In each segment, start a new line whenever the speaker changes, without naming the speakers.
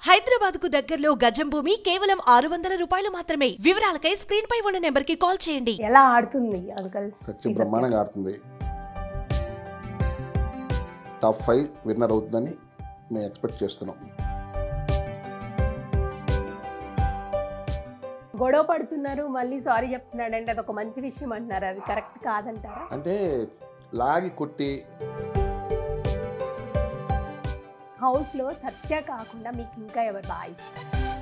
హైదరాబాద్ కు దగ్గరలో గజం భూమి కేవలం ఆరు వందల రూపాయలు మాత్రమే వివరాలకై స్క్రీన్ పై ఉన్న నెంబర్ కి కాల్ చేయండి
ఎలా ఆడుతుంది అంకల్
సత్య బ్రహ్మాండంగా ఆడుతుంది టాప్ ఫైవ్ విన్నర్ అవుతుందని మేము ఎక్స్పెక్ట్ చేస్తున్నాం
గొడవ పడుతున్నారు మళ్ళీ సారీ చెప్తున్నాడు అంటే అదొక మంచి విషయం అంటున్నారు అది కరెక్ట్ కాదంటారా
అంటే లాగి కొట్టి
హౌస్లో సత్య కాకుండా మీకు ఇంకా ఎవరు బాగా ఇష్టం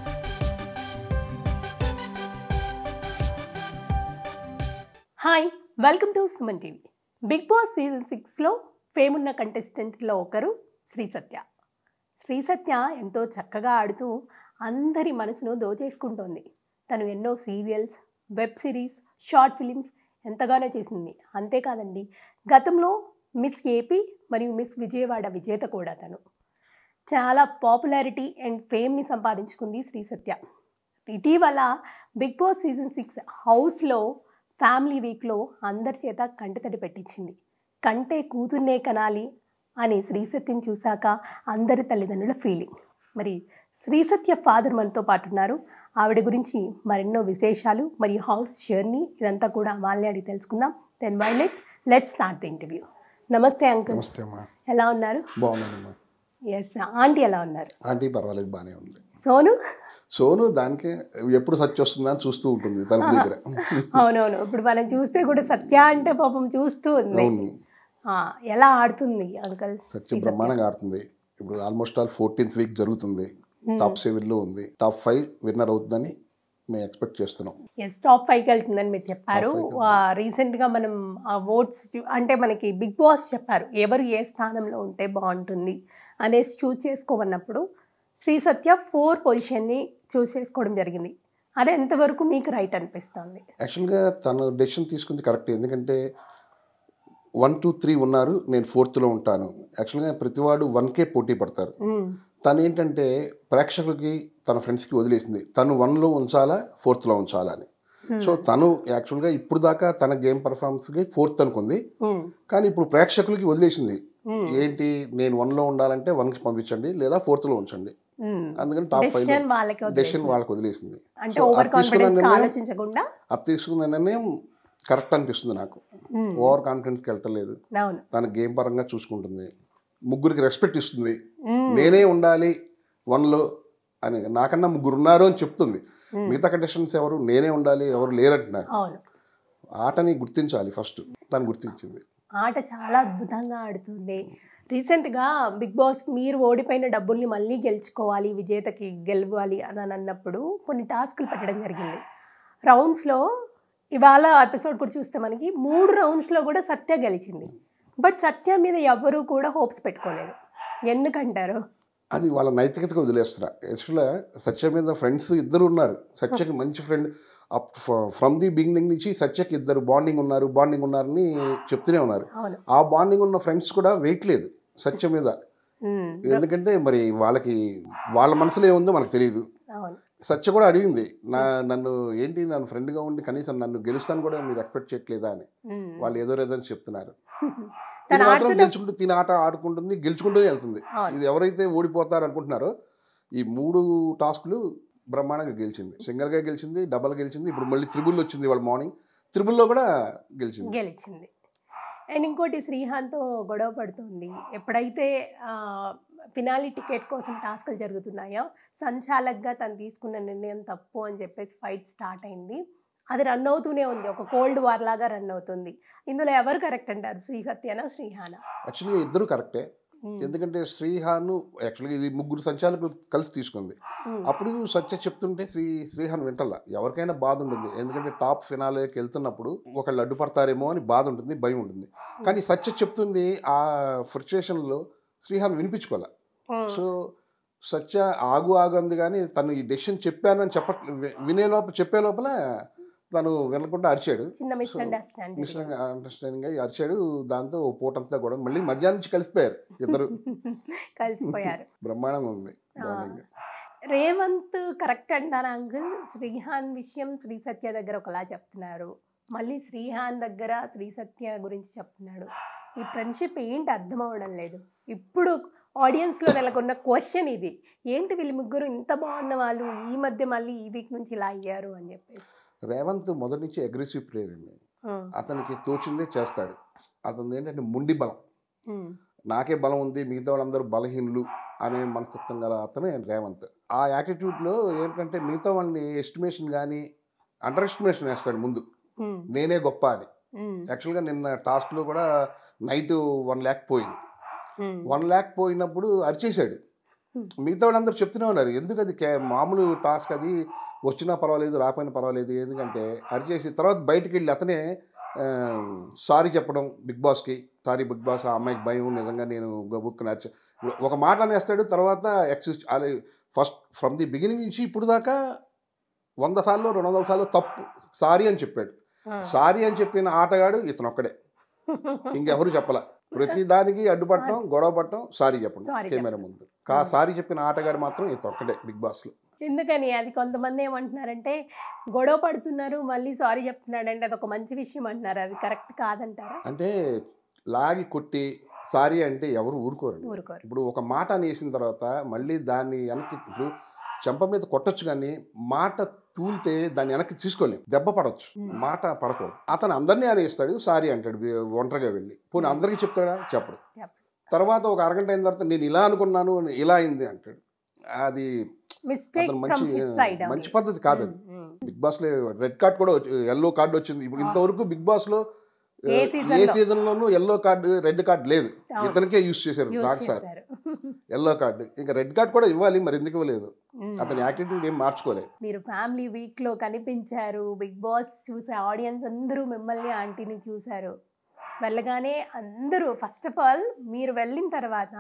hi welcome to Suman TV big boss season సిక్స్లో ఫేమ్ ఉన్న కంటెస్టెంట్లో ఒకరు శ్రీ సత్య శ్రీ సత్య ఎంతో చక్కగా ఆడుతూ అందరి మనసును దోచేసుకుంటోంది తను ఎన్నో serials web series short films ఎంతగానో చేసింది అంతేకాదండి గతంలో మిస్ ఏపీ మరియు మిస్ విజయవాడ విజేత కూడా తను చాలా పాపులారిటీ అండ్ ఫేమ్ని సంపాదించుకుంది శ్రీ సత్య ఇటీవల బిగ్ బాస్ సీజన్ సిక్స్ హౌస్లో ఫ్యామిలీ వీక్లో అందరి చేత కంటతడి పెట్టించింది కంటే కూతుర్నే కనాలి అని శ్రీ సత్యని చూశాక అందరి తల్లిదండ్రుల ఫీలింగ్ మరి శ్రీ సత్య ఫాదర్ మనతో పాటు ఉన్నారు ఆవిడ గురించి మరెన్నో విశేషాలు మరియు హౌస్ జర్నీ ఇదంతా కూడా వాళ్ళని అడిగి తెలుసుకుందాం then why late let start the interview నమస్తే అంకుల్
నమస్తే అమ్మా
ఎలా ఉన్నారు
బాగున్నానమ్మా
ఎస్ ఆంటీ ఎలా ఉన్నారు
ఆంటీ పర్వాలేదు బాగానే ఉంది
సోను
సోను దానికి ఎప్పుడు సత్య వస్తుందా అని చూస్తూ ఉంటుంది తలుపు దగ్గర
అవునవును ఇప్పుడు మనం చూస్తే కూడా సత్య అంటే పాపం చూస్తూ ఉంది
అవును
ఆ, ఎలా ఆడుతుంది అంకల్
సత్య బ్రహ్మాండంగా ఆడుతుంది ఇప్పుడు ఆల్మోస్ట్ ఆల్ ఫోర్టీన్త్ వీక్ జరుగుతుంది టాప్ సెవెన్లో ఉంది టాప్ ఫైవ్ విన్నర్ అవుతుందని మేము ఎక్స్పెక్ట్ చేస్తున్నాం
ఎస్ టాప్ ఫైవ్కి వెళ్తుందని మీరు చెప్పారు
Top five
రీసెంట్గా మనం ఆ ఓట్స్ అంటే మనకి బిగ్ బాస్ చెప్పారు ఎవరు ఏ స్థానంలో ఉంటే బాగుంటుంది అనేసి చూస్ చేసుకోమన్నప్పుడు శ్రీ సత్య ఫోర్ పొజిషన్ని చూస్ చేసుకోవడం జరిగింది అది ఎంతవరకు మీకు రైట్ అనిపిస్తుంది
యాక్చువల్గా తను డెసిషన్ తీసుకుంది కరెక్ట్ ఎందుకంటే వన్ టూ త్రీ ఉన్నారు నేను ఫోర్త్లో ఉంటాను యాక్చువల్గా ప్రతివాడు వన్కే పోటీ పడతారు
మ్మ్.
తను ఏంటంటే ప్రేక్షకులకి తన ఫ్రెండ్స్కి వదిలేసింది తను వన్లో ఉంచాలా ఫోర్త్లో ఉంచాలా అని సో తను యాక్చువల్గా ఇప్పుడు దాకా తన గేమ్ పర్ఫార్మెన్స్కి ఫోర్త్ అనుకుంది
మ్మ్.
కానీ ఇప్పుడు ప్రేక్షకులకి వదిలేసింది
మ్మ్.
ఏంటి నేను వన్లో ఉండాలంటే వన్కి పంపించండి లేదా ఫోర్త్లో ఉంచండి
మ్మ్.
అందుకని టాప్ ఫైవ్
డెసిషన్ వాళ్ళకి
డెసిషన్
వదిలేసింది.
వాళ్ళకి వదిలేసింది
అంటే
So,
ఓవర్
అది తీసుకున్న
కాన్ఫిడెన్స్
నిర్ణయం-
ఆలోచించకుండా
అది తీసుకున్న నిర్ణయం కరెక్ట్ అనిపిస్తుంది నాకు
మ్మ్.
ఓవర్ కాన్ఫిడెన్స్కి వెళ్ళలేదు
అవును
తన గేమ్ పరంగా చూసుకుంటుంది ముగ్గురికి రెస్పెక్ట్ ఇస్తుంది
మ్మ్.
నేనే ఉండాలి వన్లో అని నాకన్నా ముగ్గురు ఉన్నారు అని చెప్తుంది
మ్మ్.
మిగతా కండిషన్స్ ఎవరు నేనే ఉండాలి ఎవరు లేరంటున్నారు
అవును
ఆటని గుర్తించాలి ఫస్ట్ తను గుర్తించింది
ఆట చాలా అద్భుతంగా ఆడుతుంది రీసెంట్గా బిగ్ బాస్ మీరు ఓడిపోయిన డబ్బుల్ని మళ్ళీ గెలుచుకోవాలి విజేతకి గెలవాలి అని అని అన్నప్పుడు కొన్ని టాస్కులు పెట్టడం జరిగింది రౌండ్స్లో ఇవాళ ఎపిసోడ్ కూడా చూస్తే మనకి మూడు రౌండ్స్లో కూడా సత్య గెలిచింది బట్ సత్య మీద ఎవరు కూడా హోప్స్ పెట్టుకోలేదు ఎందుకంటారు
అది వాళ్ళ నైతికతకు వదిలేస్తున్నా యాక్చువల్గా సత్య మీద ఫ్రెండ్స్ ఇద్దరు ఉన్నారు సత్యకి మంచి ఫ్రెండ్ ఫ్రమ్ ది బిగినింగ్ నుంచి సత్యకి ఇద్దరు బాండింగ్ ఉన్నారు బాండింగ్ ఉన్నారని చెప్తూనే ఉన్నారు
అవును
ఆ బాండింగ్ ఉన్న ఫ్రెండ్స్ కూడా వెయిట్ లేదు సత్య మీద
ఉమ్,
ఎందుకంటే మరి వాళ్ళకి వాళ్ళ మనసులో ఏముందో మనకు తెలియదు
అవును
సత్య కూడా అడిగింది నా నన్ను ఏంటి నన్ను ఫ్రెండ్గా ఉండి కనీసం నన్ను గెలుస్తాను కూడా మీరు ఎక్స్పెక్ట్ చేయట్లేదా అని
ఉమ్.
వాళ్ళు ఏదో ఏదని చెప్తున్నారు
తను
తిని మాత్రం
ఆడుతున్న
గెలుచుకుంటూ తిని ఆట ఆడుకుంటుంది గెలుచుకుంటూనే వెళ్తుంది
అవును.
ఇది ఎవరైతే ఓడిపోతారు అనుకుంటున్నారో ఈ మూడు టాస్క్లు బ్రహ్మాండంగా గెలిచింది సింగల్గా గెలిచింది డబల్ గెలిచింది ఇప్పుడు మళ్ళీ త్రిబుల్ వచ్చింది వాళ్ళ మార్నింగ్ త్రిబుల్లో కూడా గెలిచింది
గెలిచింది అండ్ ఇంకోటి శ్రీహాన్తో గొడవ పడుతుంది ఎప్పుడైతే ఫినాలి టికెట్ కోసం టాస్క్లు జరుగుతున్నాయో సంచాలక్గా తను తీసుకున్న నిర్ణయం తప్పు అని చెప్పేసి ఫైట్ స్టార్ట్ అయింది అది రన్ అవుతూనే ఉంది ఒక కోల్డ్ వార్ లాగా రన్ అవుతుంది ఇందులో ఎవరు కరెక్ట్ అంటారు శ్రీ సత్యనా శ్రీహానా
యాక్చువల్గా ఇద్దరు కరెక్టే ఎందుకంటే శ్రీహాను యాక్చువల్గా ఇది ముగ్గురు సంచాలకులు కలిసి తీసుకుంది
ఉమ్,
అప్పుడు సత్య చెప్తుంటే శ్రీ శ్రీహాన్ వింటల్లా ఎవరికైనా బాధ ఉంటుంది ఎందుకంటే టాప్ ఫినాలేకి వెళ్తున్నప్పుడు ఒకళ్ళు అడ్డుపడతారేమో అని బాధ ఉంటుంది భయం ఉంటుంది కానీ సత్య చెప్తుంది ఆ ఫ్రస్ట్రేషన్లో శ్రీహాన్ వినిపించుకోలే
ఉమ్,
సో సత్య ఆగు ఆగు అంది కానీ తను ఈ డెసిషన్ చెప్పానని చెప్ప వినే లోపల చెప్పే లోపల తను వినకుండా అరిచాడు
చిన్న
సో,
మిస్అండర్స్టాండింగ్
మిస్ అండర్స్టాండింగ్ అయ్యి అరిచాడు దాంతో ఓ పూటంతా కూడా మళ్ళీ మధ్యాహ్నం నుంచి కలిసిపోయారు ఇద్దరు
కలిసిపోయారు
బ్రహ్మాండంగా ఉంది
ఆ.
బాగుంది
రేవంత్ కరెక్ట్ అంటారా అంకుల్ శ్రీహాన్ విషయం శ్రీ సత్య దగ్గర ఒకలా చెప్తున్నారు మళ్ళీ శ్రీహాన్ దగ్గర శ్రీ సత్య గురించి చెప్తున్నాడు ఈ ఫ్రెండ్షిప్ ఏంటి అర్థం అవ్వడం లేదు ఇప్పుడు ఆడియన్స్లో నెలకొన్న క్వశ్చన్ ఇది ఏంటి వీళ్ళు ముగ్గురు ఇంత బాగున్న వాళ్ళు ఈ మధ్య మళ్ళీ ఈ వీక్ నుంచి ఇలా అయ్యారు అని చెప్పేసి
రేవంత్ మొదటి నుంచి అగ్రెసివ్ ప్లేయర్ అండి
ఉమ్,
అతనికి తోచిందే చేస్తాడు అతను ఏంటంటే మొండి బలం
ఉమ్,
నాకే బలం ఉంది మిగతా వాళ్ళందరూ బలహీనులు అనే మనస్తత్వం గల అతనే రేవంత్ ఆ యాటిట్యూడ్లో ఏంటంటే మిగతా వాళ్ళని ఎస్టిమేషన్ కానీ అండర్ ఎస్టిమేషన్ వేస్తాడు ముందు
ఉమ్,
నేనే గొప్ప అని
ఉమ్,
యాక్చువల్గా నిన్న టాస్క్లో కూడా నైట్ వన్ ల్యాక్ పోయింది
ఉమ్,
వన్ ల్యాక్ పోయినప్పుడు అరిచేశాడు
Hmm.
మిగతా వాళ్ళందరూ చెప్తూనే ఉన్నారు ఎందుకు అది కే- మామూలు టాస్క్ అది వచ్చినా పర్వాలేదు రాకపోయినా పర్వాలేదు ఎందుకంటే అరిచేసి తర్వాత బయటికి వెళ్ళి అతనే సారీ చెప్పడం బిగ్ బాస్కి సారీ బిగ్ బాస్ ఆ అమ్మాయికి భయం నిజంగా నేను బుక్ నడిచా ఇప్పుడు ఒక మాట అనేస్తాడు తర్వాత ఎక్స్క్యూజ్ అదే ఫస్ట్ ఫ్రమ్ ది బిగినింగ్ నుంచి ఇప్పుడు దాకా వంద సార్లు రెండు వందల సార్లు తప్పు సారీ అని చెప్పాడు
ఉమ్.
సారీ అని చెప్పిన ఆటగాడు ఇతను ఒక్కడే ఇంకెవరు చెప్పల ప్రతి దానికి అడ్డుపడటం గొడవ పడటం సారీ
Sorry
చెప్పడం కెమెరా ముందు కా సారీ చెప్పిన ఆటగాడు మాత్రం ఇతను ఒక్కడే బిగ్ బాస్ లో
ఎందుకని అది కొంతమంది ఏమంటున్నారంటే గొడవ పడుతున్నారు మళ్ళీ సారీ చెప్తున్నాడంటే అది ఒక మంచి విషయం అంటున్నారు అది కరెక్ట్ కాదంటారా
అంటే లాగి కొట్టి సారీ అంటే ఎవరు ఊరుకోరండి
ఊరుకోరు
ఇప్పుడు ఒక మాట అనేసిన తర్వాత మళ్ళీ దాన్ని వెనక్కి ఇప్పుడు చెంప మీద కొట్టొచ్చు కానీ మాట తూలితే దాన్ని వెనక్కి తీసుకోలేం దెబ్బ పడవచ్చు
Hmm.
మాట పడకూడదు అతను అందరినీ అనేస్తాడు సారీ అంటాడు వి- ఒంటరిగా వెళ్ళి పోనీ అందరికీ చెప్తాడా చెప్పడు
చెప్పడు.
తర్వాత ఒక అరగంట అయిన తర్వాత నేను ఇలా అనుకున్నాను ఇలా అయింది అంటాడు అది
మిస్టేక్
అతను
ఫ్రమ్
మంచి
హిస్ సైడ్
మంచి పద్ధతి కాదు అది బిగ్ బాస్ లో రెడ్ కార్డ్ కూడా ఎల్లో కార్డ్ వచ్చింది ఇప్పుడు ఇంతవరకు బిగ్ బాస్ లో
ఏ
ఏ
season లో?
సీజన్ లోనూ ఎల్లో కార్డు రెడ్ కార్డ్ లేదు
అవును.
ఇతనికే యూస్ చేశారు నాకు సార్ ఎల్లో కార్డు ఇంకా రెడ్ కార్డ్ కూడా ఇవ్వాలి మరి ఎందుకు ఇవ్వలేదు అతని యాటిట్యూడ్ ఏం మార్చుకోలేదు
మీరు ఫ్యామిలీ వీక్ లో కనిపించారు బిగ్ బాస్ చూసే ఆడియన్స్ అందరూ మిమ్మల్ని ఆంటీని చూశారు వెళ్ళగానే అందరూ ఫస్ట్ ఆఫ్ ఆల్ మీరు వెళ్ళిన తర్వాత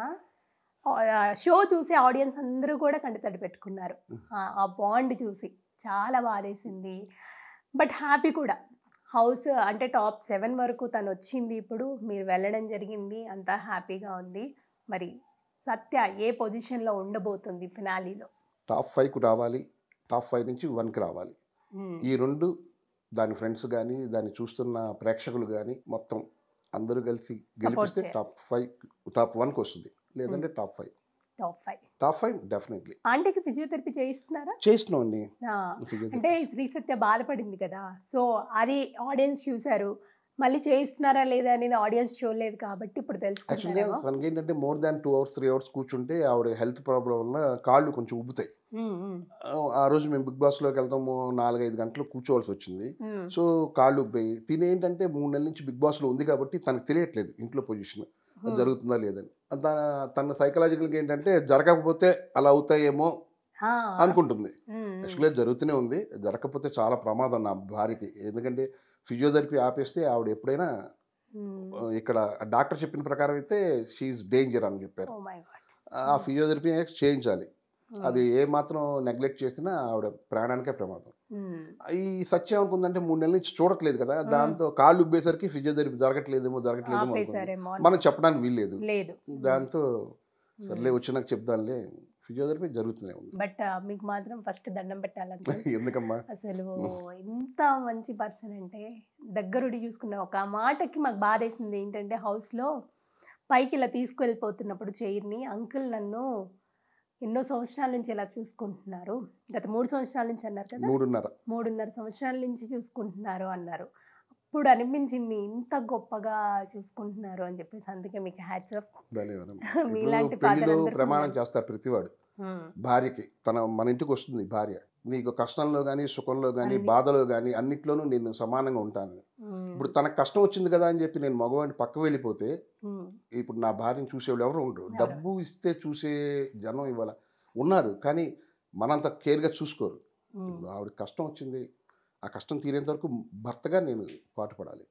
షో చూసే ఆడియన్స్ అందరూ కూడా కంటితడి పెట్టుకున్నారు ఆ- ఆ బాండ్ చూసి చాలా బాధేసింది బట్ హ్యాపీ కూడా హౌస్ అంటే టాప్ సెవెన్ వరకు తను వచ్చింది ఇప్పుడు మీరు వెళ్ళడం జరిగింది అంతా హ్యాపీగా ఉంది మరి సత్య ఏ పొజిషన్లో ఉండబోతుంది ఫినాలీలో
టాప్ ఫైవ్కు రావాలి టాప్ ఫైవ్ నుంచి వన్కి రావాలి ఈ రెండు దాని ఫ్రెండ్స్ కానీ దాన్ని చూస్తున్న ప్రేక్షకులు కానీ మొత్తం అందరూ కలిసి గెలిపిస్తే
చేయాలి.
టాప్ ఫైవ్ టాప్ వన్కి వస్తుంది లేదంటే top five
top five
top five definitely
ఆంటీకి ఫిజియోథెరపీ చేయిస్తున్నారా
చేస్తున్నాం అండి
ఆ,
ఫిజియోథెరపీ.
అంటే శ్రీ సత్య బాధపడింది కదా సో అది ఆడియన్స్ చూశారు మళ్ళీ చేయిస్తున్నారా లేదా అనేది ఆడియన్స్ చూడలేదు కాబట్టి ఇప్పుడు
యాక్చువల్గా
తెలుసుకుంటారేమో
తనకి ఏంటంటే more than two hours three hours కూర్చుంటే ఆవిడ హెల్త్ ప్రాబ్లం వల్ల కాళ్ళు కొంచెం ఉబ్బుతాయి
ఉమ్, ఉమ్,
ఆ- ఆ రోజు మేము బిగ్ బాస్లోకి వెళ్తాము నాలుగైదు గంటలు కూర్చోవలసి వచ్చింది
ఉమ్,
సో కాళ్ళు ఉబ్బాయి తిని ఏంటంటే మూడు నెలల నుంచి బిగ్ బాస్లో ఉంది కాబట్టి తనకు తెలియట్లేదు ఇంట్లో పొజిషన్
ఉమ్.
జరుగుతుందా లేదని తన తన సైకలాజికల్గా ఏంటంటే జరగకపోతే అలా అవుతాయేమో
ఆ,
అనుకుంటుంది
ఉమ్, ఉమ్.
యాక్చువల్గా జరుగుతూనే ఉంది జరగకపోతే చాలా ప్రమాదం నా భార్యకి ఎందుకంటే ఫిజియోథెరపీ ఆపేస్తే ఆవిడ ఎప్పుడైనా
ఉమ్.
ఆ, ఇక్కడ డాక్టర్ చెప్పిన ప్రకారం అయితే షీఈ్ డేంజర్ అని చెప్పారు
Oh my God.
ఆ ఫిజియోథెరపీ చేయించాలి
ఉమ్,
అది ఏ మాత్రం నెగ్లెక్ట్ చేసినా ఆవిడ ప్రాణానికే ప్రమాదం
ఉమ్,
ఈ సత్యం అనుకుందంటే మూడు నెలల నుంచి చూడట్లేదు కదా దాంతో కాళ్ళు ఉబ్బేసరికి ఫిజియోథెరపీ జరగట్లేదేమో జరగట్లేదేమో అనుకుంది.
ఆపేశారేమో
మనం చెప్పడానికి వీల్లేదు
లేదు
దాంతో సర్లే వచ్చినాక చెప్దాంలే ఫిజియోథెరపీ జరుగుతూనే ఉంది
బట్ మీకు మాత్రం ఫస్ట్ దండం పెట్టాలంటే
ఎందుకమ్మా
అసలు ఎంత మంచి పర్సన్ అంటే దగ్గరుడి చూసుకున్న ఒక మాటకి మాకు బాధేసింది ఏంటంటే హౌస్లో పైకి ఇలా తీసుకువెళ్ళిపోతున్నప్పుడు చైర్ని అంకుల్ నన్ను ఎన్నో సంవత్సరాల నుంచి ఇలా చూసుకుంటున్నారు గత మూడు సంవత్సరాల నుంచి అన్నారు కదా
మూడున్నర
మూడున్నర సంవత్సరాల నుంచి చూసుకుంటున్నారు అన్నారు అప్పుడు అనిపించింది ఇంత గొప్పగా చూసుకుంటున్నారు అని చెప్పేసి అందుకే మీకు హ్యాట్స్ అప్
భలే మేడం.
మీలాంటి
ఇప్పుడు పెళ్లిలో
father అందరికీ
ప్రమాణం
ఉండాలి.
చేస్తారు ప్రతివాడు భార్యకి తన మన ఇంటికి వస్తుంది భార్య నీకు కష్టంలో కానీ సుఖంలో కానీ
అన్ని.
బాధలో కానీ అన్నిట్లోనూ నేను సమానంగా ఉంటాను ఇప్పుడు తనకు కష్టం వచ్చింది కదా అని చెప్పి నేను మగవాడిని పక్క వెళ్ళిపోతే ఇప్పుడు నా భార్యను చూసేవాళ్ళు ఎవరు ఉండరు
ఎవరు?
డబ్బు ఇస్తే చూసే జనం ఇవాళ ఉన్నారు కానీ మనంత కేర్గా చూసుకోరు ఇప్పుడు ఆవిడ కష్టం వచ్చింది ఆ కష్టం తీరేంత వరకు భర్తగా నేను పాటుపడాలి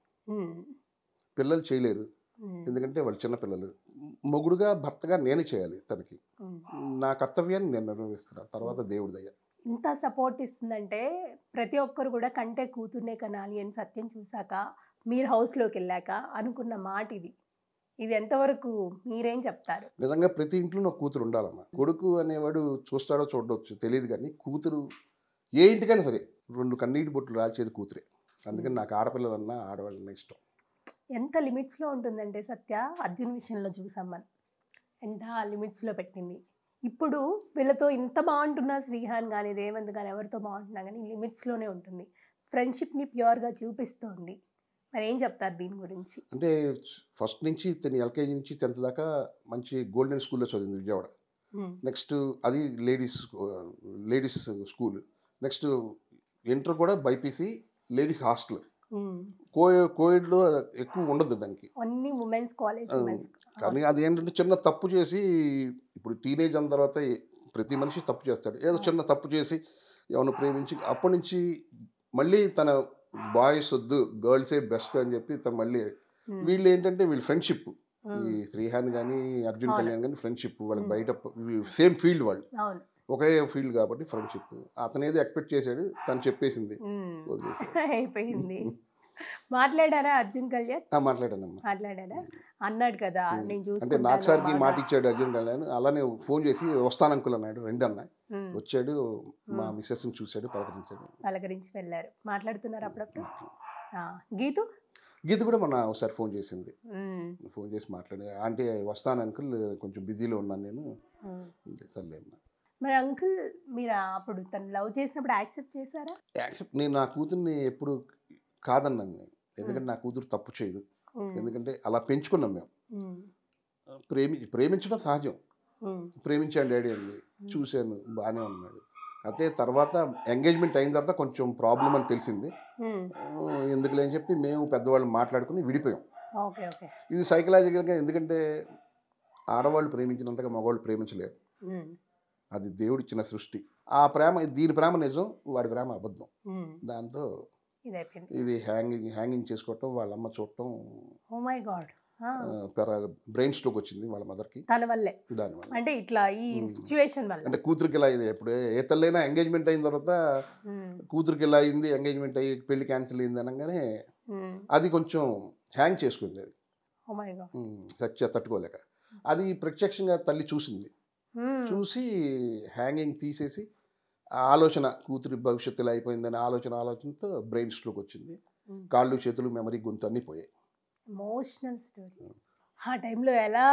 పిల్లలు చేయలేరు ఎందుకంటే వాళ్ళు చిన్నపిల్లలు మొగుడుగా భర్తగా నేను చేయాలి తనకి నా కర్తవ్యాన్ని నేను నిర్వహిస్తున్నాను తర్వాత దేవుడి దయ
ఇంత సపోర్ట్ ఇస్తుందంటే ప్రతి ఒక్కరు కూడా కంటే కూతుర్నే కనాలి అని సత్యం చూశాక మీరు హౌస్లోకి వెళ్ళాక అనుకున్న మాట ఇది ఇది ఎంతవరకు మీరేం చెప్తారు
నిజంగా ప్రతి ఇంట్లో నా కూతురు ఉండాలమ్మా కొడుకు అనేవాడు చూస్తాడో చూడవచ్చు తెలియదు కానీ కూతురు ఏ ఇంటికైనా సరే రెండు కన్నీటి బొట్లు రాల్చేది కూతురే అందుకని నాకు ఆడపిల్లలన్నా ఆడవాళ్ళన్నా ఇష్టం
ఎంత లిమిట్స్లో ఉంటుందంటే సత్య అర్జున్ విషయంలో చూసాం మనం ఎంత లిమిట్స్లో పెట్టింది ఇప్పుడు వీళ్ళతో ఇంత బాగుంటున్నా శ్రీహాన్ కానీ రేవంత్ కానీ ఎవరితో బాగుంటున్నా కానీ లిమిట్స్లోనే ఉంటుంది ఫ్రెండ్షిప్ని ప్యూర్గా చూపిస్తోంది మరి ఏం చెప్తారు దీని గురించి
అంటే ఫస్ట్ నుంచి తను ఎల్కేజీ నుంచి టెన్త్ దాకా మంచి గోల్డెన్ స్కూల్లో చదివింది విజయవాడ నెక్స్ట్ అది ladies ladies school next inter కూడా బైపీసీ లేడీస్ హాస్టల్ కో కోవిడ్లో ఎక్కువ ఉండదు దానికి
అన్ని ఉమెన్స్ కాలేజ్
ఆ,
ఉమెన్స్
కానీ అది ఏంటంటే చిన్న తప్పు చేసి ఇప్పుడు టీనేజ్ అన్న తర్వాత ప్రతి మనిషి తప్పు చేస్తాడు ఏదో చిన్న తప్పు చేసి ఎవరిని ప్రేమించి అప్పటి నుంచి మళ్ళీ తన బాయ్స్ వద్దు గర్ల్సే బెస్ట్ అని చెప్పి తను మళ్ళీ వీళ్ళు ఏంటంటే వీళ్ళు ఫ్రెండ్షిప్ ఈ శ్రీహాన్ కానీ అర్జున్
అవును.
కళ్యాణ్ కానీ ఫ్రెండ్షిప్ వాళ్ళు
Hmm.
బయట సేమ్ ఫీల్డ్ వాళ్ళు
అవును
ఒకే ఫీల్డ్ కాబట్టి ఫ్రెండ్షిప్ అతను ఏదో ఎక్స్పెక్ట్ చేశాడు తను చెప్పేసింది
ఉమ్.
వదిలేసాడు
అయిపోయింది మాట్లాడారా అర్జున్ కళ్యాణ్
ఆ, మాట్లాడానమ్మా
మాట్లాడారా అన్నాడు కదా
ఉమ్.
నేను
అంటే
చూసుకుంటాను
నాకు సార్కి
బాగా.
మాట ఇచ్చాడు అర్జున్ కళ్యాణ్ అలానే ఫోన్ చేసి వస్తాను అంకుల్ అన్నాడు రెండు అన్న
ఉమ్.
వచ్చాడు మా
ఉమ్.
మిస్సెస్ని చూశాడు పలకరించాడు
పలకరించి వెళ్ళారు మాట్లాడుతున్నారు అప్పుడప్పుడు ఆ, గీతు
గీత కూడా మొన్న ఒకసారి ఫోన్ చేసింది
ఉమ్.
ఫోన్ చేసి మాట్లాడి ఆంటీ వస్తాను అంకుల్ కొంచెం బిజీలో ఉన్నాను నేను
ఉమ్.
అంటే సర్లే అమ్మా
మరి అంకుల్ మీరు అప్పుడు తను లవ్ చేసినప్పుడు యాక్సెప్ట్ చేశారా
యాక్సెప్ట్ నేను నా కూతుర్ని ఎప్పుడు కాదన్నాను నేను ఎందుకంటే నా కూతురు తప్పు చేయదు
ఉమ్.
ఎందుకంటే అలా పెంచుకున్నాం మేము
ఉమ్.
ప్రేమి ప్రేమించడం సహజం
ఉమ్.
ప్రేమించాను డాడీ అంది చూశాను బాగానే ఉన్నాడు అయితే తర్వాత ఎంగేజ్మెంట్ అయిన తర్వాత కొంచెం ప్రాబ్లం అని తెలిసింది
ఉమ్.
ఆ, ఎందుకులే అని చెప్పి మేము పెద్దవాళ్ళు మాట్లాడుకుని విడిపోయాం
ఓకే ఓకే
ఇది సైకలాజికల్గా ఎందుకంటే ఆడవాళ్ళు ప్రేమించినంతగా మగవాళ్ళు ప్రేమించలేరు
ఉమ్.
అది దేవుడిచ్చిన సృష్టి ఆ ప్రేమ దీని ప్రేమ నిజం వాడి ప్రేమ అబద్ధం
ఉమ్.
దాంతో
ఇది అయిపోయింది
ఇది హ్యాంగింగ్ హ్యాంగింగ్ చేసుకోవటం వాళ్ళ అమ్మ చూడటం
oh my god
brain stroke వచ్చింది వాళ్ళ మదర్కి
తన వల్లే
దానివల్ల
అంటే ఇట్లా ఈ
ఉమ్.
సిచ్యువేషన్ వల్ల
అంటే కూతురికి ఇలా అయింది ఇప్పుడు ఏ తల్లైనా ఎంగేజ్మెంట్ అయిన తర్వాత
ఉమ్.
కూతురికి ఇలా అయింది ఎంగేజ్మెంట్ అయ్యి పెళ్లి క్యాన్సిల్ అయింది అనగానే
ఉమ్.
అది కొంచెం హ్యాంగ్ చేసుకుంది అది
ఓ మై గాడ్
ఉమ్, సత్య తట్టుకోలేక అది ప్రత్యక్షంగా తల్లి చూసింది
ఉమ్.
చూసి హ్యాంగింగ్ తీసేసి ఆ ఆలోచన కూతురి భవిష్యత్తులో అయిపోయిందనే ఆలోచన ఆలోచనతో బ్రెయిన్ స్ట్రోక్ వచ్చింది
ఉమ్.
కాళ్ళు చేతులు మెమరీ గొంతు అన్నీ పోయాయి
ఎమోషనల్ స్టోరీ ఆ టైంలో ఎలా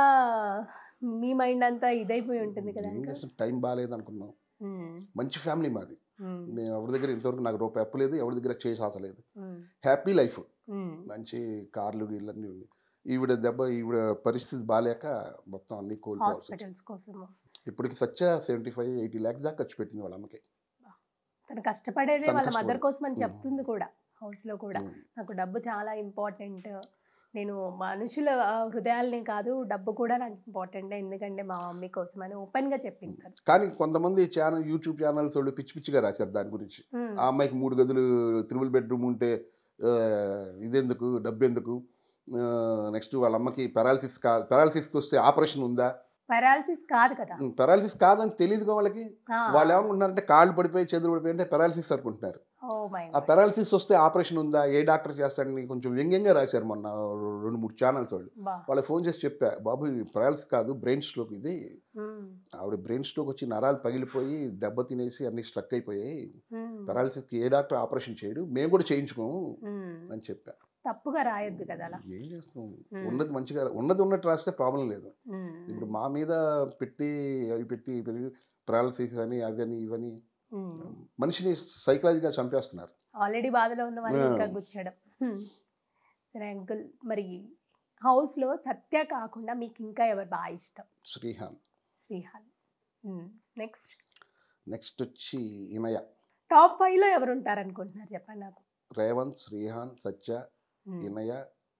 మీ మైండ్ అంతా ఇదైపోయి ఉంటుంది కదా
ఏం
అంకుల్
చేస్తాం టైం బాగాలేదు అనుకున్నాం
ఉమ్.
మంచి ఫ్యామిలీ మాది
ఉమ్.
మేము ఎవరి దగ్గర ఇంతవరకు నాకు రూపాయి అప్పలేదు ఎవరి దగ్గర చేసి ఆసలేదు
ఉమ్.
హ్యాపీ లైఫ్
ఉమ్.
మంచి కార్లు ఇళ్ళన్నీ ఉంది ఈవిడ దెబ్బ ఈవిడ పరిస్థితి బాగాలేక మొత్తం అన్ని కోల్పోవాల్సి వచ్చింది.
హాస్పిటల్స్ కోసము
ఇప్పటికి Satya seventy five eighty lakhs దాకా ఖర్చు పెట్టింది వాళ్ళ అమ్మకి
తను కష్టపడేదే
తను
వాళ్ళ మదర్
కష్టపడే-
కోసం అని
ఉమ్.
చెప్తుంది కూడా హౌస్ లో కూడా
ఉమ్.
నాకు డబ్బు చాలా ఇంపార్టెంట్ నేను మనుషుల ఆ, హృదయాల్ని కాదు డబ్బు కూడా నాకు ఇంపార్టెంట్ ఎందుకంటే మా మమ్మీ కోసం అని ఓపెన్ గా చెప్పింది తను
కానీ కొంతమంది ఛానల్ యూట్యూబ్ ఛానల్స్ వాళ్ళు పిచ్చి పిచ్చిగా రాశారు దాని గురించి
ఉమ్.
ఆ అమ్మాయికి మూడు గదులు త్రిబుల్ బెడ్రూమ్ ఉంటే ఆ, ఇదెందుకు డబ్బు ఎందుకు నెక్స్ట్ వాళ్ళ అమ్మకి పెరాలసిస్ కా పెరాలసిస్కి వస్తే ఆపరేషన్ ఉందా
పెరాలసిస్ కాదు కదా
పెరాలసిస్ కాదని తెలియదు వాళ్ళకి
ఆ.
వాళ్ళు ఏమనుకుంటున్నారంటే కాళ్ళు పడిపోయి చేతులు పడిపోయి అంటే పెరాలసిస్ అనుకుంటున్నారు
ఓ మై
ఆ పెరాలసిస్ వస్తే ఆపరేషన్ ఉందా ఏ డాక్టర్ చేస్తాడని కొంచెం వ్యంగ్యంగా రాశారు మొన్న రెండు మూడు ఛానల్స్ వాళ్ళు
బా
వాళ్ళకి ఫోన్ చేసి చెప్పా బాబు పెరాలసిస్ కాదు బ్రెయిన్ స్ట్రోక్ ఇది
ఉమ్.
ఆవిడ బ్రెయిన్ స్ట్రోక్ వచ్చి నరాలు పగిలిపోయి దెబ్బ తినేసి అన్ని స్ట్రక్ అయిపోయాయి
ఉమ్.
పెరాలసిస్కి ఏ డాక్టర్ ఆపరేషన్ చేయడు మేము కూడా చేయించుకోము
ఉమ్.
అని చెప్పా
తప్పుగా రాయొద్దు కదా అలా
ఏం చేస్తాం
Hmm.
ఉన్నది మంచిగా ఉన్నది ఉన్నట్టు రాస్తే ప్రాబ్లం లేదు
ఉమ్.
ఇప్పుడు మా మీద పెట్టి అవి పెట్టి పెరాలసిస్ అని అవి అని ఇవని
ఉమ్.
మనిషిని సైకలాజిగా చంపేస్తున్నారు
ఆల్రెడీ బాధలో ఉన్న వాళ్ళు
ఆ.
ఇంకా గుచ్చడం హ్మ్. సరే అంకుల్ మరి హౌస్లో సత్య కాకుండా మీకు ఇంకా ఎవరు బాగా ఇష్టం
శ్రీహాన్
శ్రీహాన్ నెక్స్ట్
నెక్స్ట్ వచ్చి ఇనయ
టాప్ ఫైవ్లో ఎవరు ఉంటారు అనుకుంటున్నారు చెప్పండి నాకు
రేవంత్ శ్రీహాన్ సత్య
హ్మ్.
ఇనయ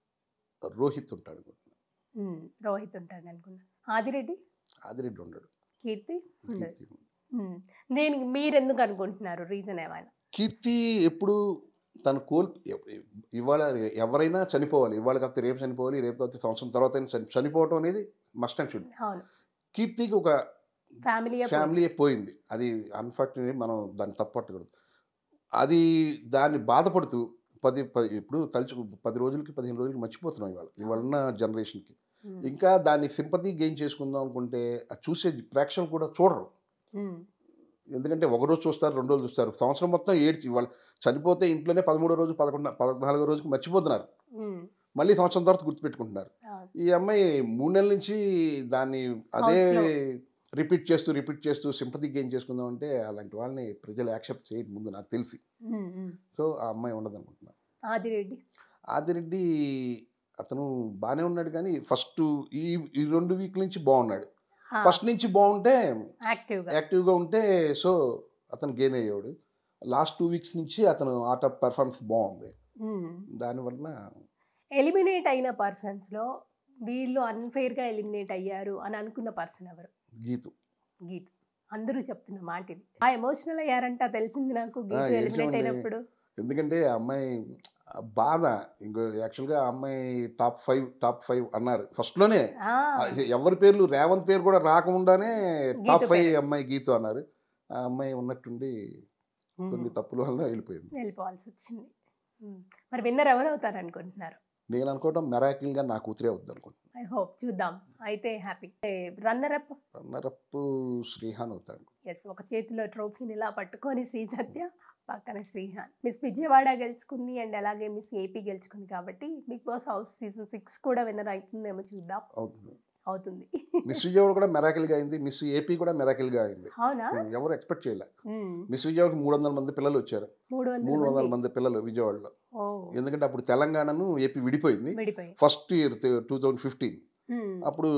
రోహిత్ ఉంటాడు
హ్మ్. రోహిత్ ఉంటాడు అనుకున్నా ఆదిరెడ్డి
ఆదిరెడ్డి ఉండడు
కీర్తి ఉండదు
కీర్తి
హ్మ్. దేనికి మీరు ఎందుకు అనుకుంటున్నారు రీజన్ ఏమైనా
కీర్తి ఎప్పుడు తను కోల్ ఇవాళ ఎవరైనా చనిపోవాలి ఇవాళ కాకపోతే రేపు చనిపోవాలి రేపు కాకపోతే సంవత్సరం తర్వాత అయినా చని- చనిపోవటం అనేది మస్ట్ అండ్ షుడ్
అవును
కీర్తికి ఒక
ఫ్యామిలీ
ఫ్యామిలీ పోయింది అది అన్ఫార్చునేట్ మనం దాన్ని తప్పట్టకూడదు అది దాన్ని బాధపడుతూ పది పది ఇప్పుడు తలుచు పది రోజులకి పదిహేను రోజులకి మర్చిపోతున్నాం ఇవాళ ఇవాళ ఉన్న జనరేషన్కి ఇంకా దాన్ని సింపతి గెయిన్ చేసుకుందాం అనుకుంటే అది చూసే ప్రేక్షకులు కూడా చూడరు ఎందుకంటే ఒక రోజు చూస్తారు రెండు రోజులు చూస్తారు సంవత్సరం మొత్తం ఏడ్చి వాళ్ళు చనిపోతే ఇంట్లోనే పదమూడో రోజు పదకొండు పద్నాలుగో రోజుకి మర్చిపోతున్నారు మళ్ళీ సంవత్సరం తర్వాత గుర్తుపెట్టుకుంటున్నారు
అవును.
ఈ అమ్మాయి మూడు నెలల నుంచి దాన్ని అదే
House లో.
రిపీట్ చేస్తూ రిపీట్ చేస్తూ సింపతి గెయిన్ చేసుకుందాం అంటే అలాంటి వాళ్ళని ప్రజలు యాక్సెప్ట్ చేయడం ముందు నాకు తెలిసి
ఉమ్, ఉమ్.
సో ఆ అమ్మాయి ఉండదు అనుకుంటున్నాను
ఆదిరెడ్డి
ఆదిరెడ్డి అతను బాగానే ఉన్నాడు కానీ ఫస్ట్ ఈ ఈ రెండు వీక్ నుంచి బాగున్నాడు
ఆ,
ఫస్ట్ నుంచి బాగుంటే
యాక్టివ్గా
యాక్టివ్గా ఉంటే సో అతను గెయిన్ అయ్యాడు లాస్ట్ టూ వీక్స్ నుంచి అతను ఆట పెర్ఫార్మెన్స్ బాగుంది
ఉమ్.
దానివల్ల
ఎలిమినేట్ అయిన పర్సన్స్లో వీళ్ళు అన్ఫెయిర్గా ఎలిమినేట్ అయ్యారు అని అనుకున్న పర్సన్ ఎవరు
గీతు
గీత్ అందరూ చెప్తున్న మాట ఇది ఆ ఎమోషనల్ అయ్యారంట తెలిసింది నాకు గీత్
ఏడ్చామండి.
ఎలిమినేట్ అయినప్పుడు
ఎందుకంటే ఆ అమ్మాయి ఆ బాధ ఇంకో యాక్చువల్గా ఆ అమ్మాయి టాప్ ఫైవ్ టాప్ ఫైవ్ అన్నారు ఫస్ట్లోనే
ఆ,
ఎవరి పేర్లు రేవంత్ పేరు కూడా రాకముండానే టాప్
గీతు
ఫైవ్
పేరు.
అమ్మాయి గీతు అన్నారు ఆ అమ్మాయి ఉన్నట్టుండి
ఉమ్,
కొన్ని తప్పుల వల్ల వెళ్ళిపోయింది
వెళ్ళిపోవాల్సి వచ్చింది ఉమ్. మరి విన్నర్ ఎవరు అవుతారు అనుకుంటున్నారు
నేను అనుకోవడం మెరాకిల్గా నా కూతురే వద్దు అనుకుంటున్నాను
ఐ హోప్ చూద్దాం అయితే happy runner up
runner up Srihan అవుతాడు
ఎస్ ఒక చేతిలో ట్రోఫీని ఇలా పట్టుకొని శ్రీ సత్య పక్కన శ్రీహాన్ మిస్ విజయవాడ గెలుచుకుంది అండ్ అలాగే మిస్ ఏపీ గెలుచుకుంది కాబట్టి big boss house season six కూడా విన్నర్ అవుతుందేమో చూద్దాం
అవుతుంది
అవుతుంది
మిస్ విజయవాడ కూడా మెరాకిల్గా అయింది మిస్ ఏపీ కూడా మెరాకిల్గా అయింది
అవునా
ఎవరు ఎక్స్పెక్ట్ చేయలే
ఉమ్.
మిస్ విజయవాడకి మూడు వందల మంది పిల్లలు వచ్చారు
మూడు
మూడు వందల
వందల
మంది పిల్లలు విజయవాడలో
ఓ
ఎందుకంటే అప్పుడు తెలంగాణను ఏపీ విడిపోయింది
విడిపోయి
first year two thousand fifteen
ఉమ్.
అప్పుడు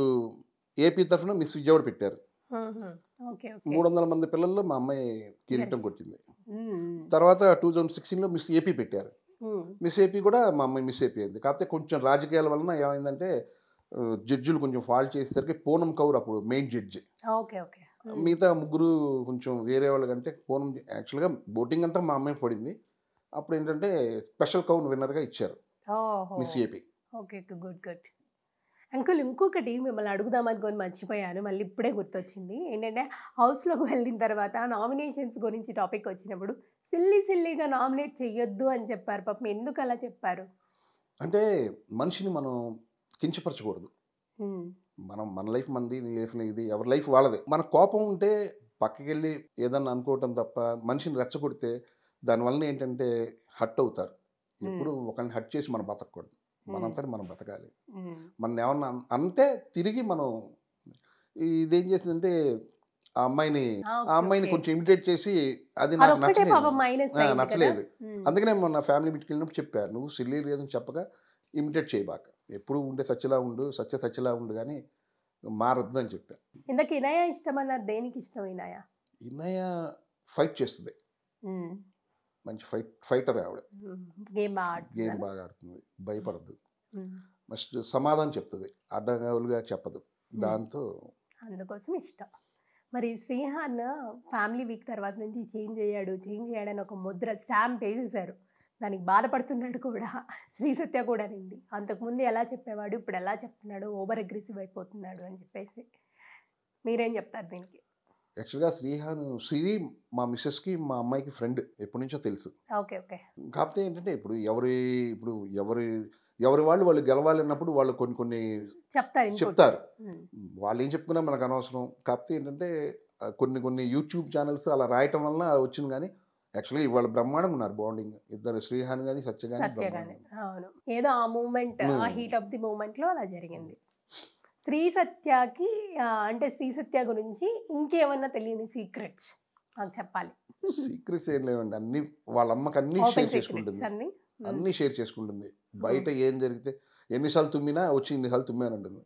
ఏపీ తరఫున మిస్ విజయవాడ పెట్టారు
ఉహు. ఓకే ఓకే
మూడు వందల మంది పిల్లల్లో మా అమ్మాయి కిరీటం
Yes.
కొట్టింది
ఉమ్.
తర్వాత టూ థౌజండ్ సిక్స్టీన్లో మిస్ ఏపీ పెట్టారు
ఉమ్.
మిస్ ఏపీ కూడా మా అమ్మాయి మిస్ ఏపీ అయింది కాకపోతే కొంచెం రాజకీయాల వలన ఏమైందంటే ఆ, జడ్జిలు కొంచెం ఫాల్ట్ చేసేసరికి పూనం కౌర్ అప్పుడు మెయిన్ జడ్జి
ఓకే ఓకే ఉమ్.
మిగతా ముగ్గురు కొంచెం వేరే వాళ్ళ కంటే పూనం యాక్చువల్గా బోటింగ్ అంతా మా అమ్మాయి పడింది అప్పుడు ఏంటంటే స్పెషల్ కౌన్ విన్నర్గా ఇచ్చారు
ఓహో.
Miss AP
okay okay good good uncle ఇంకొకటి మిమ్మల్ని అడుగుదాం అనుకొని మర్చిపోయాను మళ్ళీ ఇప్పుడే గుర్తొచ్చింది ఏంటంటే హౌస్లోకి వెళ్ళిన తర్వాత నామినేషన్స్ గురించి టాపిక్ వచ్చినప్పుడు సిల్లి సిల్లీగా నామినేట్ చెయ్యొద్దు అని చెప్పారు పాపం ఎందుకు అలా చెప్పారు
అంటే మనిషిని మనం కించపరచకూడదు
ఉమ్,
మనం మన లైఫ్ మంది నీ లైఫ్ ఇది ఎవరి లైఫ్ వాళ్ళదే మన కోపం ఉంటే పక్కకి వెళ్ళి ఏదన్నా అనుకోవటం తప్ప మనిషిని రెచ్చగొడితే దానివల్ల ఏంటంటే హట్ అవుతారు ఎప్పుడు ఒకరిని హట్ చేసి మనం బతకూడదు మనంతటి మనం బతకాలి
ఉమ్,
మన ఏమన్నా అన్- అంటే తిరిగి మనం ఇదేం చేసిందంటే ఆ అమ్మాయిని
ఆ,
ఆ అమ్మాయిని
ఓకే.
కొంచెం ఇమిటేట్ చేసి అది నాకు
అదొక్కటే పాపం
నచ్చలేదు
మైనస్
ఆ, నచ్చలేదు. అందుకనే మొన్న ఫ్యామిలీ మీట్కి వెళ్ళినప్పుడు చెప్పా నువ్వు సిల్లీ లేదని చెప్పగా ఇమిటేట్ చేయబాక ఎప్పుడు ఉండే సత్యలా ఉండు సత్య సత్యలా ఉండు కానీ మారద్దు అని చెప్పా
ఇందాక ఇనయ ఇష్టం అన్నారు దేనికి ఇష్టం ఇనయ
ఇన్నయ్య ఫైట్ చేస్తుంది మంచి ఫైట్ ఫైటర్ ఆవిడ
గేమ్ బాగా
గేమ్
ఆడుతున్నారు
బాగా ఆడుతుంది భయపడద్దు
ఉమ్,
ఫస్ట్ సమాధానం చెప్తుంది అడ్డగావులుగా చెప్పదు దాంతో
అందుకోసం ఇష్టం మరి శ్రీహాన్ ఫ్యామిలీ వీక్ తర్వాత నుంచి చేంజ్ అయ్యాడు చేంజ్ అయ్యాడని ఒక ముద్ర స్టాంప్ వేసేసారు దానికి బాధపడుతున్నాడు కూడా శ్రీ సత్య కూడా నింది అంతకుముందు ఎలా చెప్పేవాడు ఇప్పుడు ఎలా చెప్తున్నాడు ఓవర్ అగ్రెసివ్ అయిపోతున్నాడు అని చెప్పేసి మీరేం చెప్తారు దీనికి
యాక్చువల్గా శ్రీహాన్ శ్రీ మా మిస్సెస్కి మా అమ్మాయికి ఫ్రెండ్ ఎప్పటి నుంచో తెలుసు
ఓకే ఓకే
కాకపోతే ఏంటంటే ఇప్పుడు ఎవరి ఇప్పుడు ఎవరి ఎవరి వాళ్ళు వాళ్ళు గెలవాలన్నప్పుడు వాళ్ళు కొన్ని కొన్ని
చెప్తారు inputs.
చెప్తారు.
ఉమ్,
వాళ్ళు ఏం చెప్పుకున్నా మనకు అనవసరం కాకపోతే ఏంటంటే ఆ, కొన్ని కొన్ని యూట్యూబ్ ఛానల్స్ అలా రాయటం వలన వచ్చింది కానీ యాక్చువల్గా ఇవాళ బ్రహ్మాండంగా ఉన్నారు బాండింగ్ ఇద్దరు శ్రీహాన్ కానీ సత్య కానీ
సత్య కానీ అవును ఏదో ఆ మూమెంట్ ఆ
Hmm.
Heat of the moment లో అలా జరిగింది శ్రీ సత్యకి ఆ, అంటే శ్రీ సత్య గురించి ఇంకేమన్నా తెలియని సీక్రెట్స్ నాకు చెప్పాలి
సీక్రెట్స్ ఏం లేవండి అన్ని వాళ్ళ అమ్మకి అన్ని
ఓపెన్
షేర్
సీక్రెట్స్
చేసుకుంటుంది
అన్ని Hmm.
అన్ని షేర్ చేసుకుంటుంది బయట ఏం జరిగితే ఎన్నిసార్లు తుమ్మినా వచ్చి ఇన్నిసార్లు తుమ్మానంటుంది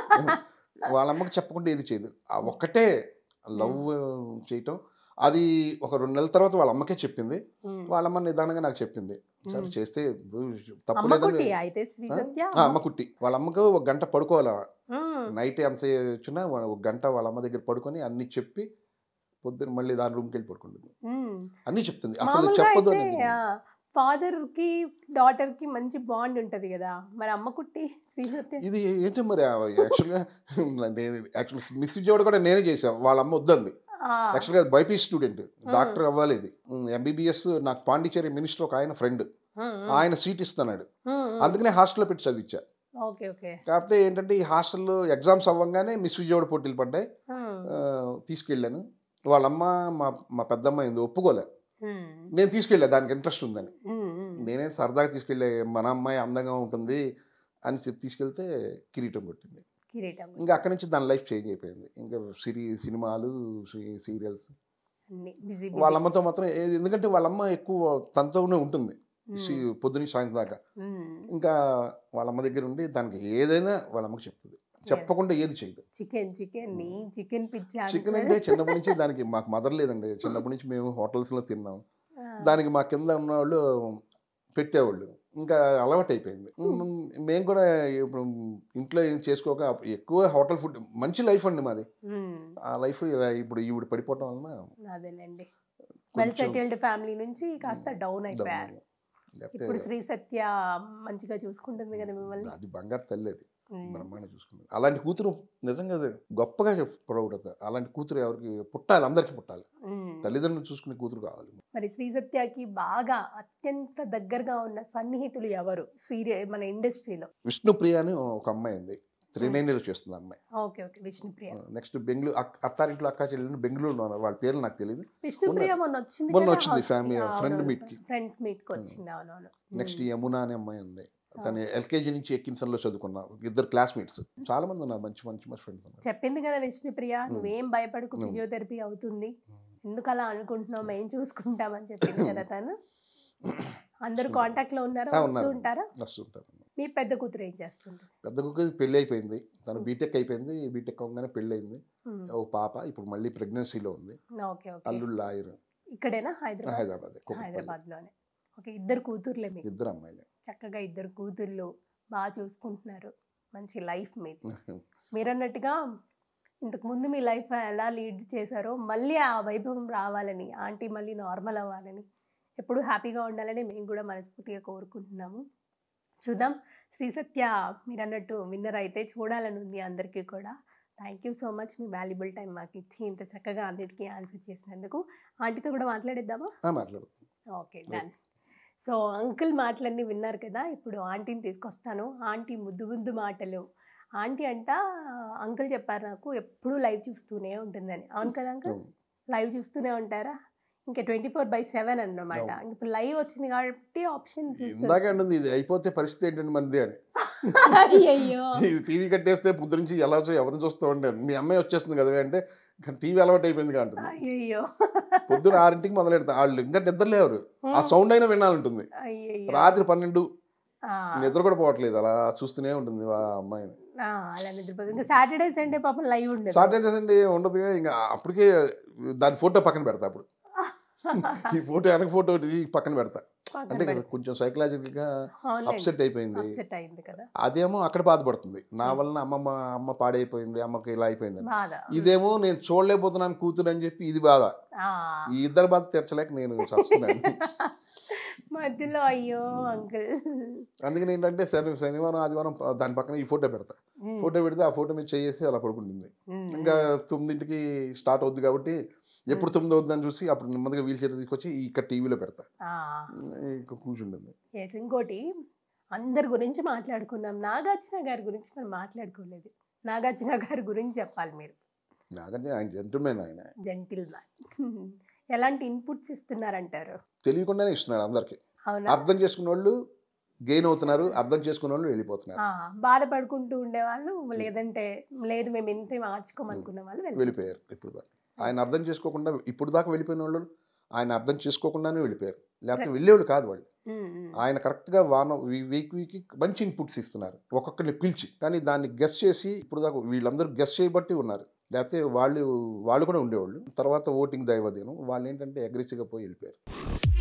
వాళ్ళ అమ్మకి చెప్పకుండా ఏది చేయదు ఆ ఒక్కటే లవ్ చేయటం అది ఒక రెండు నెలల తర్వాత వాళ్ళ అమ్మకే చెప్పింది
Hmm.
వాళ్ళ అమ్మ నిదానంగా నాకు చెప్పింది సరే
Hmm.
చేస్తే తప్పు
అమ్మ
లేదని
కుట్టి అయితే శ్రీ
ఆ?
సత్య
ఆ, అమ్మ కుట్టి వాళ్ళ అమ్మకు ఒక గంట పడుకోవాలి
Hmm.
నైట్ ఎంత వచ్చినా వా- ఒక గంట వాళ్ళ అమ్మ దగ్గర పడుకొని అన్ని చెప్పి పొద్దున్న మళ్ళీ దాని రూమ్కి వెళ్ళి పడుకుంటుంది
Hmm.
అన్ని చెప్తుంది అసలు
మామూలుగా
చెప్పదు
అయితే
అనేది
ఫాదర్ కి డాటర్ కి మంచి బాండ్ ఉంటది కదా మరి అమ్మ కుట్టి శ్రీ సత్య
ఇది ఏంటి మరి యాక్చువల్గా నేను యాక్చువల్ మిస్ విజయవాడ కూడా నేనే చేశాను వాళ్ళ అమ్మ వద్దంది
ఆ,
యాక్చువల్గా బైపీ స్టూడెంట్ డాక్టర్ అవ్వాలి ఇది ఎంబీబీఎస్ నాకు పాండిచేరి మినిస్టర్ ఒక ఆయన ఫ్రెండ్
Hmm, hmm.
ఆయన సీట్ ఇస్తున్నాడు
Hmm, hmm.
అందుకనే హాస్టల్లో పెట్టి చదివించా
ఓకే ఓకే
కాకపోతే ఏంటంటే ఈ హాస్టల్లో ఎగ్జామ్స్ అవ్వగానే మిస్ విజయవాడ పోటీలు పడ్డాయి
Hmm.
ఆ, తీసుకెళ్ళాను వాళ్ళమ్మ మా మా పెద్దమ్మ ఏంది ఒప్పుకోలే
Hmm.
నేను తీసుకెళ్ళా దానికి ఇంట్రెస్ట్ ఉందని
Hmm, hmm.
నేనే సరదాగా తీసుకెళ్ళే మన అమ్మాయి అందంగా ఉంటుంది అని చెప్పి తీసుకెళ్తే కిరీటం కొట్టింది
కిరీటం
ఇంకా అక్కడి నుంచి దాని లైఫ్ చేంజ్ అయిపోయింది ఇంకా సిరీ సినిమాలు సీరియల్స్
అన్ని బిజీ
వాళ్ళ అమ్మతో మాత్రం ఏ- ఎందుకంటే వాళ్ళమ్మ ఎక్కువ తనతోనే ఉంటుంది సి- పొద్దున సాయంత్రం దాకా ఇంకా వాళ్ళ అమ్మ దగ్గర ఉండి దానికి ఏదైనా వాళ్ళ అమ్మకి చెప్తుంది చెప్పకుండా ఏది చేయదు
చికెన్ చికెన్ నీ చికెన్ పిచ్చా
చికెన్ అంటే చిన్నప్పటి నుంచి దానికి మాకు మదర్ లేదండి చిన్నప్పటి నుంచి మేము హోటల్స్లో తిన్నాం దానికి మా కింద ఉన్న వాళ్ళు పెట్టేవాళ్ళు ఇంకా అలవాటు అయిపోయింది మేము కూడా ఇప్పుడు ఇంట్లో ఏం చేసుకోక ఎక్కువ హోటల్ ఫుడ్ మంచి లైఫ్ అండి మాది ఆ లైఫ్ ఇప్పుడు ఈవిడ పడిపోవటం వలన
అదేలేండి వెల్
కొంచెం
సెటిల్డ్ ఫ్యామిలీ నుంచి కాస్త డౌన్ అయిపోయారు
డబ్బులు. లేకపోతే
ఇప్పుడు శ్రీ సత్య మంచిగా చూసుకుంటుంది కదా మిమ్మల్ని
అది బంగారు తల్లి అది
ఉమ్.
బ్రహ్మాండ చూసుకుంది అలాంటి కూతురు నిజంగా అది గొప్పగా ప్రౌడ్ అవుతారు అలాంటి కూతురు ఎవరికి పుట్టాలి అందరికీ పుట్టాలి
ఉమ్.
తల్లిదండ్రులు చూసుకునే కూతురు కావాలి
మరి శ్రీ సత్యకి బాగా అత్యంత దగ్గరగా ఉన్న సన్నిహితులు ఎవరు సీరియల్ మన ఇండస్ట్రీలో
విష్ణుప్రియ అని ఒక అమ్మాయి ఉంది త్రినేనిలో చేస్తుంది ఆ అమ్మాయి
okay okay Vishnupriya
next Bengaluru అక్క- అత్తారింట్లో అక్క చెల్లెలు బెంగళూరులో ఉన్నారు వాళ్ళ పేర్లు నాకు తెలియదు
విష్ణుప్రియ మొన్న వచ్చింది
మొన్న వచ్చింది family, friend meet కి.
ఫ్రెండ్స్ మీట్ కి వచ్చింది అవునవును
నెక్స్ట్ యమున అనే అమ్మాయి ఉంది తను ఎల్కేజీ నుంచి ఎక్కిన్సన్లో చదువుకున్నా ఇద్దరు క్లాస్మేట్స్ చాలా మంది ఉన్నారు మంచి మంచి మంచి ఫ్రెండ్స్ ఉన్నారు
చెప్పింది కదా విష్ణుప్రియ నువ్వేం భయపడకు
ఉమ్.
ఫిజియోథెరపీ అవుతుంది ఎందుకు అలా అనుకుంటున్నావు మేము చూసుకుంటామని చెప్పింది కదా తను అందరు కాంటాక్ట్ లో ఉన్నారా
ఆ,
వస్తూ
ఉన్నారు.
ఉంటారా
వస్తుంటారు
మీ పెద్ద కూతురు ఏం చేస్తుంది
పెద్ద కుక్క పెళ్ళి అయిపోయింది తను బీటెక్ అయిపోయింది బీటెక్ అవగానే పెళ్ళి అయింది
ఉమ్.
ఓ పాప ఇప్పుడు మళ్ళీ ప్రెగ్నెన్సీలో ఉంది
ఓకే ఓకే
అల్లుడు లాయర్
ఇక్కడేనా హైదరాబాద్
హైదరాబాద్
హైదరాబాద్ లోనే ఓకే ఇద్దరు కూతుర్లే మీకు
ఇద్దరు అమ్మాయిలే
చక్కగా ఇద్దరు కూతుర్లు బాగా చూసుకుంటున్నారు మంచి లైఫ్ మీది మీరన్నట్టుగా ఇంతకు ముందు మీ లైఫ్ ఎలా లీడ్ చేశారో మళ్ళీ ఆ వైభవం రావాలని ఆంటీ మళ్ళీ నార్మల్ అవ్వాలని ఎప్పుడు హ్యాపీగా ఉండాలని మేము కూడా మనస్ఫూర్తిగా కోరుకుంటున్నాము చూద్దాం శ్రీ సత్య మీరు అన్నట్టు విన్నర్ అయితే చూడాలని ఉంది అందరికీ కూడా థ్యాంక్ యూ సో మచ్ మీ వాల్యుబుల్ టైం మాకు ఇచ్చి ఇంత చక్కగా అన్నిటికీ ఆన్సర్ చేసినందుకు ఆంటీతో కూడా మాట్లాడిద్దామా
ఆ, మాట్లాడు
ఓకే డన్ సో అంకుల్ మాటలన్నీ విన్నారు కదా ఇప్పుడు ఆంటీని తీసుకొస్తాను ఆంటీ ముద్దు ముద్దు మాటలు ఆంటీ అంట అంకుల్ చెప్పారు నాకు ఎప్పుడూ లైవ్ చూస్తూనే ఉంటుందని అవును కదా అంకుల్
అవును.
లైవ్ చూస్తూనే ఉంటారా ఇంకా ట్వంటీ ఫోర్ బై సెవెన్ అన్నమాట
అవును.
ఇప్పుడు లైవ్ వచ్చింది కాబట్టి ఆప్షన్
ఇందాక అంటుంది ఇది అయిపోతే పరిస్థితి ఏంటండి మంది అని
అయ్యో
ఇది టీవీ కట్టేస్తే పొద్దు నుంచి ఎలా చూ ఎవరిని చూస్తూ ఉండాను మీ అమ్మాయి వచ్చేస్తుంది కదా అంటే టీవీ అలవాటు అయిపోయింది అంటుంది
అయ్యో
పొద్దున ఆరింటికి మొదలు పెడతా వాళ్ళు ఇంకా నిద్ర లేవరు ఆ సౌండ్ అయినా వినాలంటుంది
అయ్యయ్యో.
రాత్రి పన్నెండు
ఆ,
నిద్ర కూడా పోవట్లేదు అలా చూస్తూనే ఉంటుంది ఆ అమ్మాయిని
ఆ, అలా నిద్రపోతుంది ఇంకా సాటర్డే సండే పాపం లైవ్ ఉండదు
సాటర్డేస్ అండి ఉండదు ఇంకా అప్పటికే దాని ఫోటో పక్కన పెడతా అప్పుడు ఈ ఫోటో వెనక ఫోటో ఈ పక్కన పెడతా అంటే కదా కొంచెం సైకలాజికల్గా అప్సెట్ అయిపోయింది
అప్సెట్ అయింది కదా
అదేమో అక్కడ బాధపడుతుంది నా వలన అమ్మమ్మ అమ్మ పాడైపోయింది అమ్మకి ఇలా అయిపోయింది అని.
బాధ
ఇదేమో నేను చూడలేకపోతున్నాను కూతురు అని చెప్పి ఇది బాధ
ఆ.
ఈ ఇద్దరు బాధ తీర్చలేక నేను చస్తున్నాను
మధ్యలో అయ్యో అంకుల్
అందుకని ఏంటంటే శని శనివారం ఆదివారం ప- దాని పక్కన ఈ ఫోటో పెడతా ఫోటో పెడితే ఆ ఫోటో మీద చేసి అలా పడుకుంటుంది ఇంకా తొమ్మిదింటికి స్టార్ట్ అవుద్ది కాబట్టి ఎప్పుడు తొమ్మిది అవుతుందని చూసి అప్పుడు నెమ్మదిగా వీల్ చైర్ తీసుకొచ్చి ఇక్కడ టీవీలో పెడతా ఇంకా కూర్చుంటుంది
ఎస్ ఇంకోటి అందరి గురించి మాట్లాడుకున్నాం నాగార్జున గారి గురించి మనం మాట్లాడుకోలేదు నాగార్జున గారి గురించి చెప్పాలి మీరు
నాకంటే ఆయన జంటున్నాను ఆయన
జెంటిల్ మ్యాన్ ఎలాంటి ఇన్పుట్స్ ఇస్తున్నారంటారు
తెలియకుండానే ఇస్తున్నాడు అందరికి
అవునా
అర్థం చేసుకున్న వాళ్ళు గెయిన్ అవుతున్నారు అర్థం చేసుకున్న వాళ్ళు వెళ్ళిపోతున్నారు
ఆ, బాధపడుకుంటూ ఉండేవాళ్ళు లేదంటే లేదు మేము ఇంతే మార్చుకోమనుకున్న వాళ్ళు వెళ్ళిపోయారు.
వెళ్ళిపోయారు ఇప్పుడు దాకా ఆయన అర్థం చేసుకోకుండా ఇప్పుడు దాకా వెళ్ళిపోయిన వాళ్ళు ఆయన అర్థం చేసుకోకుండానే వెళ్ళిపోయారు లేకపోతే వెళ్ళేవాళ్ళు కాదు వాళ్ళు
ఉమ్, ఉమ్.
ఆయన కరెక్ట్గా వాన వీక్ వీక్ మంచి ఇన్పుట్స్ ఇస్తున్నారు ఒక్కొక్కరిని పిలిచి కానీ దాన్ని గెస్ట్ చేసి ఇప్పుడు దాకా వీళ్ళందరూ గెస్ట్ చేయబట్టి ఉన్నారు లేకపోతే వాళ్ళు వాళ్ళు కూడా ఉండేవాళ్ళు తర్వాత ఓటింగ్ దైవదేనం వాళ్ళు ఏంటంటే అగ్రెసివ్గా పోయి వెళ్ళిపోయారు